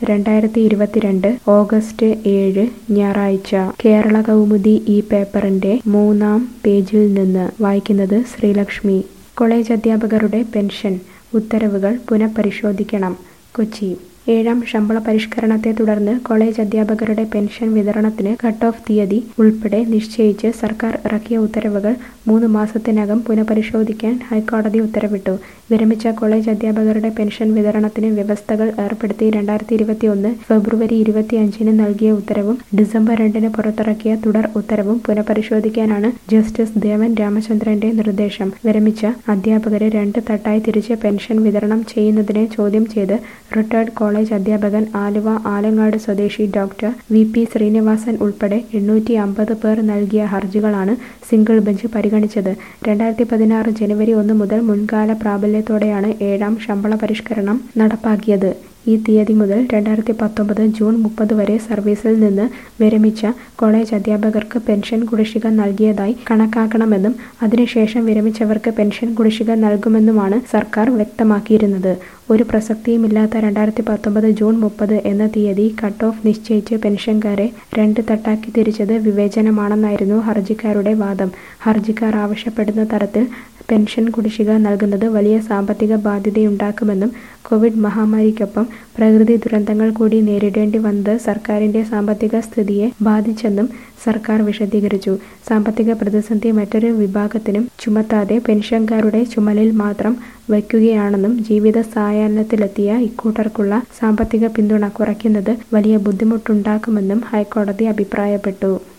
രണ്ടായിരത്തി ഇരുപത്തിരണ്ട് ഓഗസ്റ്റ് ഏഴ് ഞായറാഴ്ച കേരള കൗമുദി ഈ പേപ്പറിന്റെ മൂന്നാം പേജിൽ നിന്ന് വായിക്കുന്നത് ശ്രീലക്ഷ്മി കോളേജ് അധ്യാപകരുടെ പെൻഷൻ ഉത്തരവുകൾ പുനഃപരിശോധിക്കണം കൊച്ചി ഏഴാം ശമ്പള പരിഷ്കരണത്തെ തുടർന്ന് കോളേജ് അധ്യാപകരുടെ പെൻഷൻ വിതരണത്തിന് കട്ട് ഓഫ് തീയതി ഉൾപ്പെടെ നിശ്ചയിച്ച് സർക്കാർ ഇറക്കിയ ഉത്തരവുകൾ മൂന്ന് മാസത്തിനകം പുനഃപരിശോധിക്കാൻ ഹൈക്കോടതി ഉത്തരവിട്ടു വിരമിച്ച കോളേജ് അധ്യാപകരുടെ പെൻഷൻ വിതരണത്തിന് വ്യവസ്ഥകൾ ഏർപ്പെടുത്തി രണ്ടായിരത്തി ഇരുപത്തിയൊന്ന് ഫെബ്രുവരി ഇരുപത്തിയഞ്ചിന് നൽകിയ ഉത്തരവും ഡിസംബർ രണ്ടിന് പുറത്തിറക്കിയ തുടർ ഉത്തരവും പുനഃപരിശോധിക്കാനാണ് ജസ്റ്റിസ് ദേവൻ രാമചന്ദ്രന്റെ നിർദ്ദേശം വിരമിച്ച അധ്യാപകരെ രണ്ട് തട്ടായി തിരിച്ച് പെൻഷൻ വിതരണം ചെയ്യുന്നതിനെ ചോദ്യം ചെയ്ത് റിട്ടയർഡ് കോളേജ് അധ്യാപകൻ ആലുവ ആലങ്ങാട് സ്വദേശി ഡോക്ടർ വി പി ശ്രീനിവാസൻ ഉൾപ്പെടെ എണ്ണൂറ്റി അമ്പത് പേർ നൽകിയ ഹർജികളാണ് സിംഗിൾ ബെഞ്ച് പരിഗണിച്ചത് രണ്ടായിരത്തി പതിനാറ് ജനുവരി ഒന്ന് മുതൽ മുൻകാല പ്രാബല്യത്തോടെയാണ് ഏഴാം ശമ്പള പരിഷ്കരണം നടപ്പാക്കിയത് ഈ തീയതി മുതൽ രണ്ടായിരത്തി പത്തൊമ്പത് ജൂൺ മുപ്പത് വരെ സർവീസിൽ നിന്ന് വിരമിച്ച കോളേജ് അധ്യാപകർക്ക് പെൻഷൻ കുടിശ്ശിക നൽകിയതായി കണക്കാക്കണമെന്നും അതിനുശേഷം വിരമിച്ചവർക്ക് പെൻഷൻ കുടിശ്ശിക നൽകുമെന്നുമാണ് സർക്കാർ വ്യക്തമാക്കിയിരുന്നത് ഒരു പ്രസക്തിയുമില്ലാത്ത രണ്ടായിരത്തി പത്തൊമ്പത് ജൂൺ മുപ്പത് എന്ന തീയതി കട്ട് ഓഫ് നിശ്ചയിച്ച് പെൻഷൻകാരെ രണ്ട് തട്ടാക്കി തിരിച്ചത് വിവേചനമാണെന്നായിരുന്നു ഹർജിക്കാരുടെ വാദം ഹർജിക്കാർ ആവശ്യപ്പെടുന്ന തരത്തിൽ പെൻഷൻ കുടിശ്ശിക നൽകുന്നത് വലിയ സാമ്പത്തിക ബാധ്യതയുണ്ടാക്കുമെന്നും കോവിഡ് മഹാമാരിക്കൊപ്പം പ്രകൃതി ദുരന്തങ്ങൾ കൂടി നേരിടേണ്ടി വന്നത് സർക്കാരിന്റെ സാമ്പത്തിക സ്ഥിതിയെ ബാധിച്ചെന്നും സർക്കാർ വിശദീകരിച്ചു സാമ്പത്തിക പ്രതിസന്ധി മറ്റൊരു വിഭാഗത്തിനും ചുമത്താതെ പെൻഷൻകാരുടെ ചുമലിൽ മാത്രം വയ്ക്കുകയാണെന്നും ജീവിത സായാഹ്നത്തിലെത്തിയ ഇക്കൂട്ടർക്കുള്ള സാമ്പത്തിക പിന്തുണ കുറയ്ക്കുന്നത് വലിയ ബുദ്ധിമുട്ടുണ്ടാക്കുമെന്നും ഹൈക്കോടതി അഭിപ്രായപ്പെട്ടു